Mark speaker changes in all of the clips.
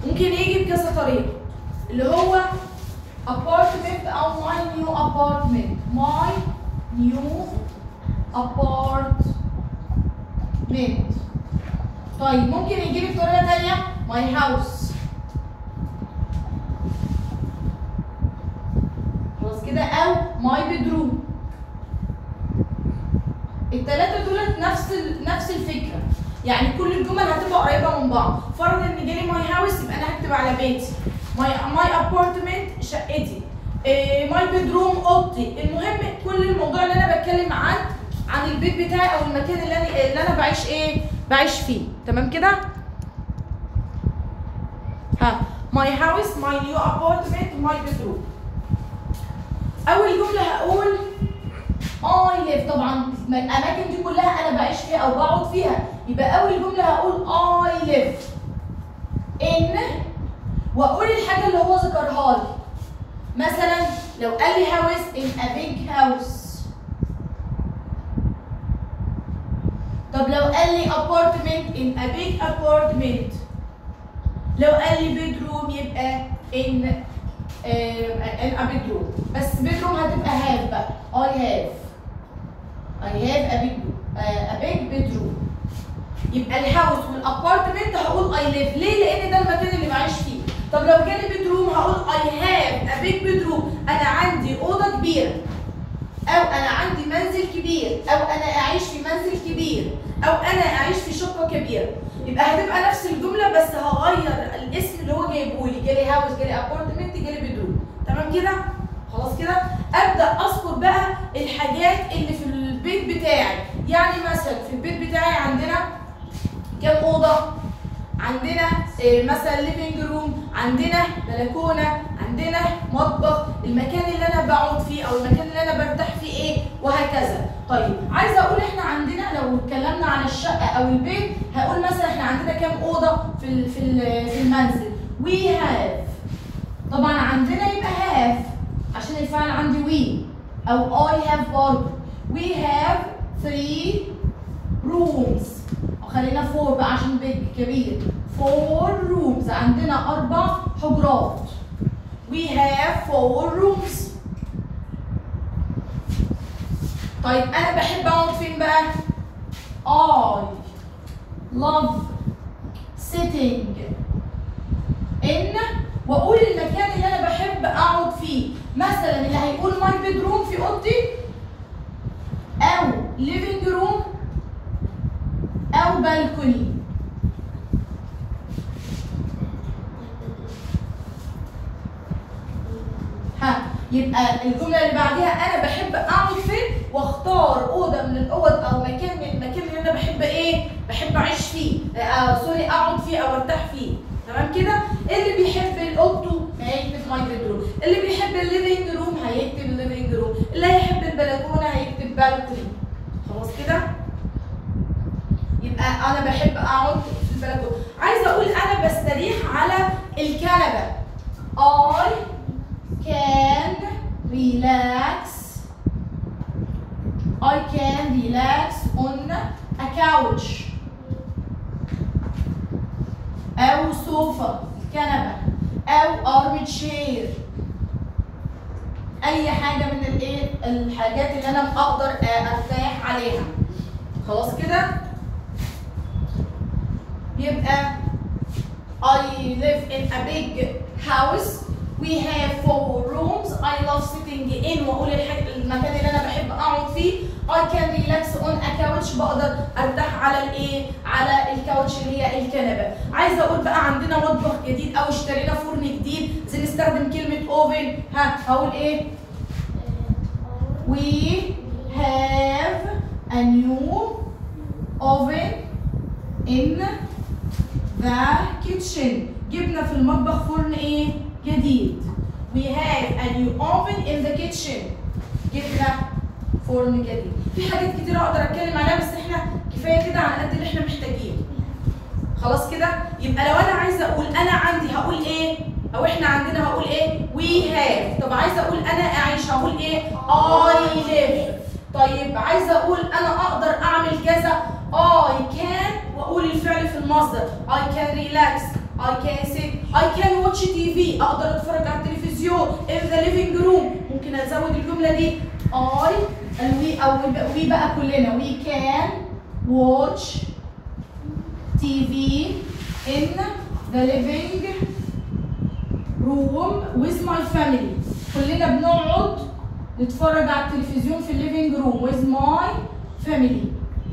Speaker 1: ممكن يجي بكذا طريقه اللي هو apartment او my new apartment my new apartment طيب ممكن يجي لي بطريقه ثانيه my house خلاص كده او my bedroom الثلاثه دول نفس ال- نفس الفكره يعني كل الجمل هتبقى قريبه من بعض فرض ان جالي ماي هاوس يبقى انا هكتب على بيتي ماي ماي ابارتمنت شقتي ماي بيدروم اوضتي المهم كل الموضوع اللي انا بتكلم عن عن البيت بتاعي او المكان اللي انا اللي انا بعيش ايه بعيش فيه تمام كده ها ماي هاوس ماي نيو ابارتمنت ماي بيدروم اول جمله هقول I live طبعا الاماكن دي كلها انا بعيش فيها او بقعد فيها يبقى اول جمله هقول I live in واقول الحاجه اللي هو ذكرها لي مثلا لو قال لي house in a big house طب لو قال لي apartment in a big apartment لو قال لي bedroom يبقى in uh, in a bedroom بس bedroom هتبقى have بقى I have I have a big uh, a big bedroom يبقى الهاوس والابارتمنت هقول I live ليه؟ لأن ده المكان اللي بعيش فيه طب لو جالي بيدروم هقول I have a big bedroom أنا عندي أوضة كبيرة أو أنا عندي منزل كبير أو أنا أعيش في منزل كبير أو أنا أعيش في شقة كبيرة يبقى هتبقى نفس الجملة بس هغير الاسم اللي هو جايبه لي جالي هاوس جالي ابارتمنت جالي بيدروم تمام كده؟ خلاص كده؟ أبدأ أذكر بقى الحاجات اللي في البيت بتاعي يعني مثلا في البيت بتاعي عندنا كام اوضه عندنا آه، مثلا ليفنج روم عندنا بلكونه عندنا مطبخ المكان اللي انا بقعد فيه او المكان اللي انا برتاح فيه ايه وهكذا طيب عايزه اقول احنا عندنا لو اتكلمنا عن الشقه او البيت هقول مثلا احنا عندنا كام اوضه في ال- في ال- في المنزل وي هاف طبعا عندنا يبقى هاف عشان الفعل عندي وي او اي هاف برضه وي هاف 3 rooms خلينا فور بقى عشان بيج كبير فور rooms عندنا أربع حجرات we have four rooms طيب أنا بحب أقعد فين بقى؟ I love sitting in وأقول المكان اللي أنا بحب أقعد فيه مثلا اللي هيقول my bedroom في أوضتي أو living room او بالكوني ها يبقى الجمله اللي بعديها انا بحب اقعد فين واختار اوضه من الاوض او مكان من المكان اللي انا بحب ايه بحب اعيش فيه آه سوري اقعد فيه او ارتاح فيه تمام كده اللي بيحب اوضته هيكتب ماي بيدروم اللي بيحب الليفينج روم هيكتب الليفينج روم اللي هيحب البلكونه هيكتب بالكوني خلاص كده يبقى انا بحب اقعد في البلكونه عايزه اقول انا بستريح على الكنبه I can relax I can relax on a couch أو سوفا الكنبة أو arm chair أي حاجة من الإيه الحاجات اللي أنا أقدر أرتاح عليها خلاص كده يبقى I live in a big house we have four rooms I love sitting in واقول الحاجة المكان اللي انا بحب اقعد فيه I can relax on a couch بقدر ارتاح على الايه على الكاوتش اللي هي الكنبه عايزه اقول بقى عندنا مطبخ جديد او اشترينا فرن جديد زي نستخدم كلمه اوفن ها هقول ايه we have a new oven in the kitchen جبنا في المطبخ فرن ايه جديد we have a new oven in the kitchen جبنا فرن جديد في حاجات كتير اقدر اتكلم عليها بس احنا كفايه كده على قد اللي احنا محتاجينه خلاص كده يبقى لو انا عايزه اقول انا عندي هقول ايه او احنا عندنا هقول ايه we have طب عايزه اقول انا اعيش هقول ايه I live طيب عايزه اقول انا اقدر اعمل كذا I can واقول الفعل في المصدر I can relax I can sit I can watch TV اقدر اتفرج على التلفزيون in the living room ممكن ازود الجمله دي I الوي او وي بقى كلنا we can watch TV in the living room with my family كلنا بنقعد نتفرج على التلفزيون في الليفينج روم with my family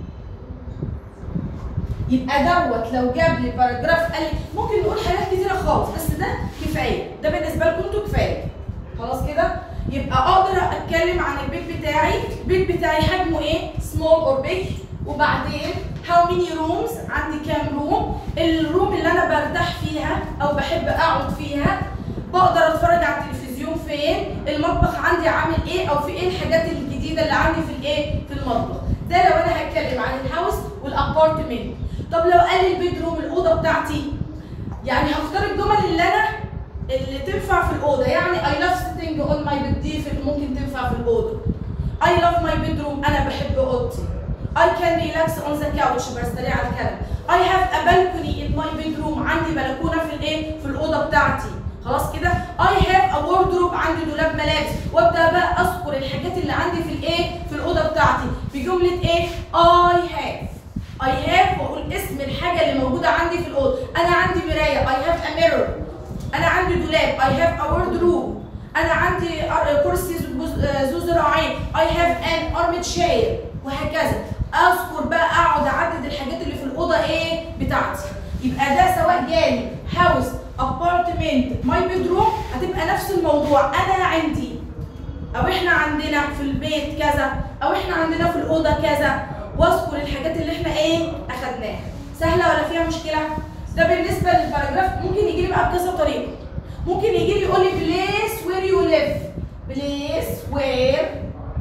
Speaker 1: يبقى دوت لو جاب لي باراجراف قال لي ممكن نقول حاجات كتيره خالص بس ده كفايه ده بالنسبه لكم انتوا كفايه خلاص كده يبقى اقدر اتكلم عن البيت بتاعي البيت بتاعي حجمه ايه small or big وبعدين how many rooms عندي كام روم الروم اللي انا برتاح فيها او بحب اقعد فيها بقدر اتفرج على التلفزيون فين المطبخ عندي عامل ايه او في ايه الحاجات الجديده اللي عندي في الايه في المطبخ ده لو انا هتكلم عن الهاوس والابارتمنت طب لو قال لي البيت روم الاوضه بتاعتي يعني هختار الجمل اللي انا اللي تنفع في الاوضه يعني I love sitting on my bed دي في ممكن تنفع في الاوضه I love my bedroom انا بحب اوضتي I can relax on the couch بستريح على الكنبه I have a balcony in my bedroom عندي بلكونه في الايه في الاوضه بتاعتي خلاص كده I have a wardrobe عندي دولاب ملابس وابدا بقى اذكر الحاجات اللي عندي في الايه في الاوضه بتاعتي بجمله ايه I have I have واقول اسم الحاجه اللي موجوده عندي في الاوضه انا عندي مرايه I have a mirror انا عندي دولاب I have a wardrobe انا عندي أر- كرسي ذو- ذو ذراعين I have an armchair وهكذا اذكر بقى اقعد اعدد الحاجات اللي في الاوضه ايه بتاعتي يبقى ده سواء جالي هاوس ابارتمنت ماي بيدروم هتبقى نفس الموضوع انا عندي او احنا عندنا في البيت كذا او احنا عندنا في الاوضه كذا واذكر الحاجات اللي احنا ايه اخدناها سهله ولا فيها مشكله ده بالنسبه للباراجراف ممكن يجي لي بقى بكذا طريقه ممكن يجي لي يقول لي بليس وير يو ليف بليس وير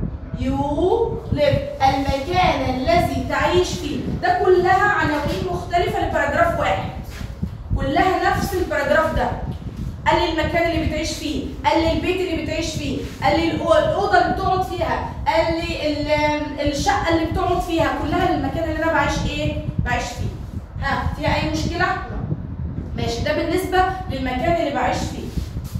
Speaker 1: يو ليف المكان الذي تعيش فيه ده كلها عناوين مختلفه لباراجراف واحد كلها نفس الباراجراف ده قال لي المكان اللي بتعيش فيه قال لي البيت اللي بتعيش فيه قال لي الأو- الاوضه اللي بتقعد فيها قال لي ال- الشقه اللي بتقعد فيها كلها المكان اللي انا بعيش ايه بعيش فيه ها فيها اي مشكله ماشي ده بالنسبه للمكان اللي بعيش فيه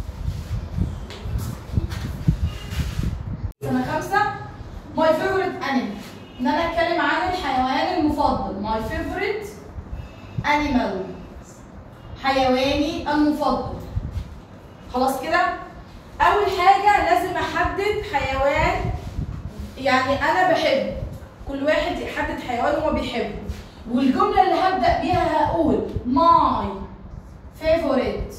Speaker 1: سنه خمسه ماي فيفورت انيمال ان انا اتكلم عن الحيوان المفضل ماي فيفورت انيمال حيواني المفضل خلاص كده اول حاجه لازم احدد حيوان يعني انا بحبه كل واحد يحدد حيوان هو بيحبه والجمله اللي هبدا بيها هقول ماي favorite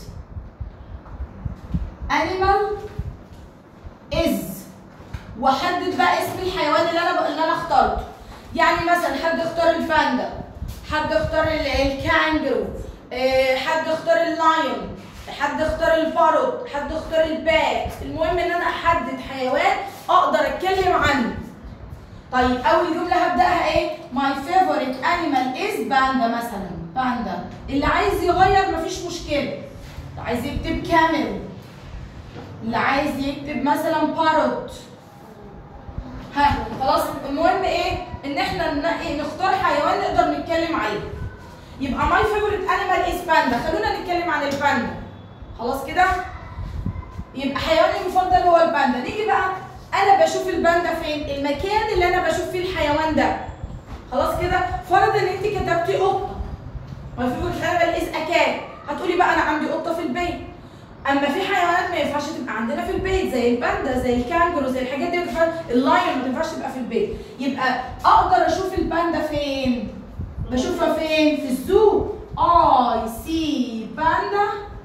Speaker 1: animal is واحدد بقى اسم الحيوان اللي انا اللي انا اخترته يعني مثلا حد اختار الباندا حد اختار ال- الكانجرو آه، حد اختار اللايون حد اختار الباروت حد اختار البات المهم ان انا احدد حيوان اقدر اتكلم عنه طيب اول جمله هبداها ايه my favorite animal is باندا مثلا باندا اللي عايز يغير مفيش مشكله اللي عايز يكتب كامل اللي عايز يكتب مثلا باروت ها خلاص المهم ايه ان احنا ننقي نختار حيوان نقدر نتكلم عليه يبقى ماي فيفورت انيمال از باندا خلونا نتكلم عن الباندا خلاص كده يبقى حيواني المفضل هو الباندا نيجي بقى انا بشوف الباندا فين المكان اللي انا بشوف فيه الحيوان ده خلاص كده فرض ان انت كتبتي قطه ماي فيفورت انيمال از اكاد هتقولي بقى انا عندي قطه في البيت اما في حيوانات ما ينفعش تبقى عندنا في البيت زي الباندا زي الكانجرو زي الحاجات دي ما تنفعش اللايون ما تنفعش تبقى في البيت يبقى اقدر اشوف الباندا فين بشوفها فين في الزو اي سي باندا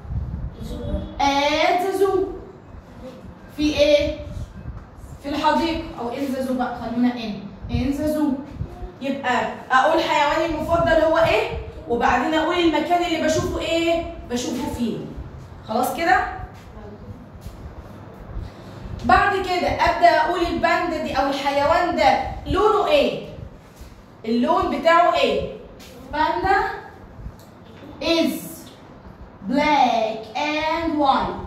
Speaker 1: at the zoo في ايه في الحديقه او ان ذا زو بقى خلونا ان ان ذا زو يبقى اقول حيواني المفضل هو ايه وبعدين اقول المكان اللي بشوفه ايه بشوفه فيه خلاص كده بعد كده ابدا اقول الباندا دي او الحيوان ده لونه ايه اللون بتاعه ايه باندا is black and white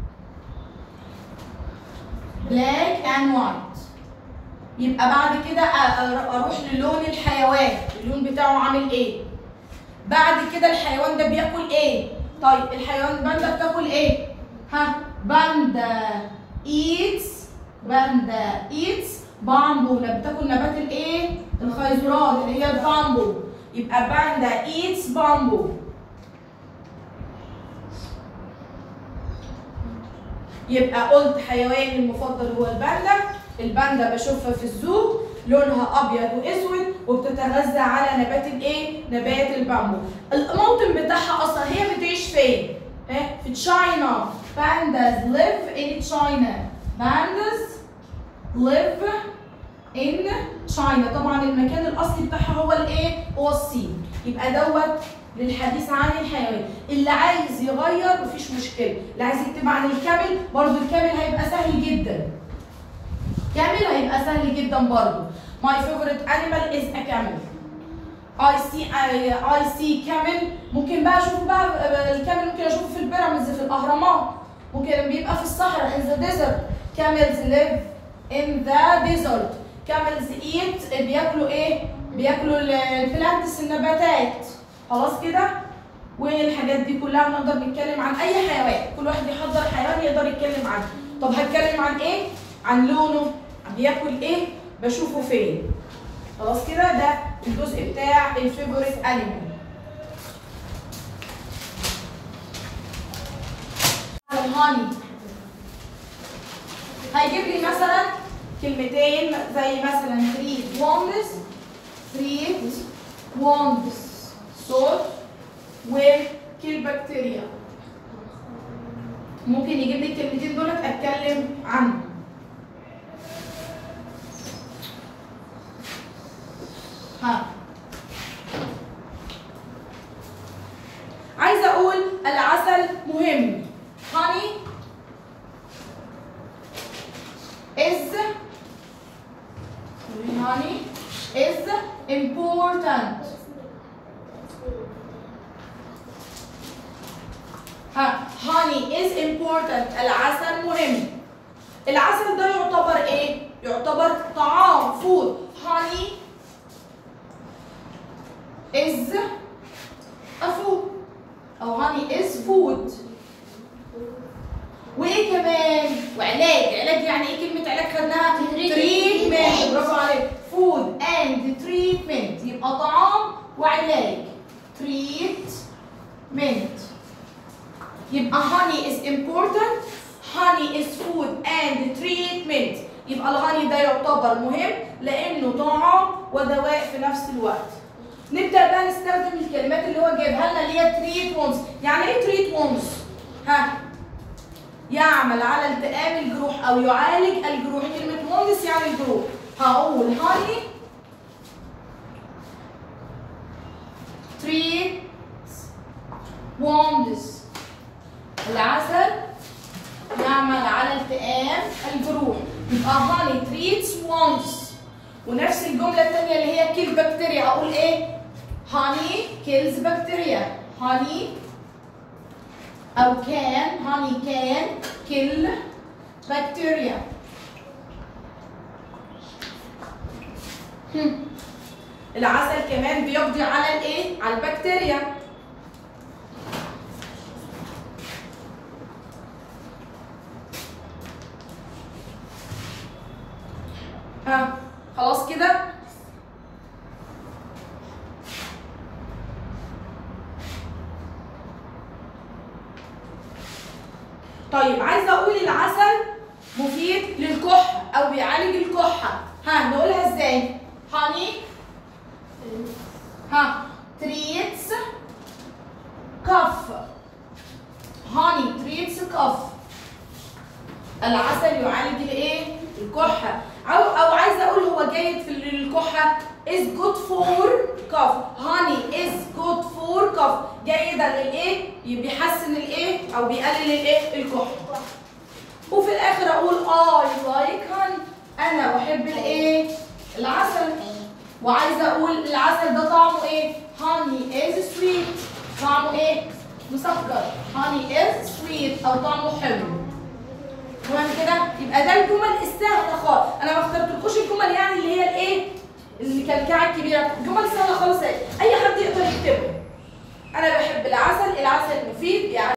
Speaker 1: black and white يبقى بعد كده أ- أ- اروح للون الحيوان اللون بتاعه عامل ايه بعد كده الحيوان ده بياكل ايه طيب الحيوان الباندا بتاكل ايه ها باندا ايتس باندا ايتس بامبو لا بتاكل نبات الايه الخيزران اللي هي البامبو يبقى باندا ايتس بامبو يبقى قلت حيواني المفضل هو الباندا الباندا بشوفها في الزو لونها ابيض واسود وبتتغذى على نبات الايه نبات البامبو الموطن بتاعها اصلا هي بتعيش فين ها في تشاينا pandas live in China pandas live in China طبعا المكان الاصلي بتاعها هو الايه هو الصين يبقى دوت للحديث عن الحيوان اللي عايز يغير مفيش مشكله اللي عايز يكتب عن الكامل برضو الكامل هيبقى سهل جدا كامل هيبقى سهل جدا برضو my favorite animal is a camel I see I, I see camel ممكن بقى اشوف بقى الكامل ممكن اشوفه في البيراميدز في الاهرامات ممكن بيبقى في الصحراء in the desert camels live in the desert camels eat بياكلوا ايه بياكلوا البلانتس النباتات خلاص كده والحاجات دي كلها نقدر نتكلم عن اي حيوان كل واحد يحضر حيوان يقدر يتكلم عنه طب هتكلم عن ايه عن لونه بياكل ايه بشوفه فين خلاص كده ده الجزء بتاع الفيفوريت انيمال الهاني هيجيب لي مثلا كلمتين زي مثلا تريد ووندز تريد ووندز صوت وكيل بكتيريا ممكن يجيب لي الكلمتين دول اتكلم عنهم ها عايزه اقول العسل مهم honey is honey is important ها honey is important العسل مهم العسل ده يعتبر ايه يعتبر طعام فود honey is a food او honey is food وايه كمان وعلاج علاج يعني ايه كلمه علاج خدناها تريتمنت برافو عليك فود اند تريتمنت يبقى طعام وعلاج تريتمنت يبقى honey is important honey is food and treatment يبقى الهاني ده يعتبر مهم لانه طعام ودواء في نفس الوقت نبدا بقى نستخدم الكلمات اللي هو جايبها لنا اللي هي تريت وونز يعني ايه تريت وونز ها يعمل على التئام الجروح او يعالج الجروح كلمه وونز يعني الجروح هقول هاني تريت وونز العسل يعمل على التئام الجروح يبقى هاني تريتس وونز ونفس الجملة الثانية اللي هي كيل بكتيريا هقول ايه؟ هاني كيلز بكتيريا هاني أو كان هاني كان كيل بكتيريا هم. العسل كمان بيقضي على الايه؟ على البكتيريا ها خلاص كده طيب عايزه اقول العسل مفيد للكحه او بيعالج الكحه ها نقولها ازاي هاني ها تريتس كف هاني تريتس كف العسل يعالج الايه الكحه او او عايزه اقول هو جيد في الكحه is good for cough honey is good for cough جيدة للايه بيحسن الايه او بيقلل الايه الكحه وفي الاخر اقول I like honey انا بحب الايه العسل وعايزه اقول العسل ده طعمه ايه honey is sweet طعمه ايه مسكر honey is sweet او طعمه حلو تمام كده يبقى ده الجمل السهله خالص انا ما اخترتلكوش الجمل يعني اللي هي الايه الكلكعه الكبيره الجمل سهله خالص اهي اي حد يقدر يكتبها انا بحب العسل العسل مفيد يعني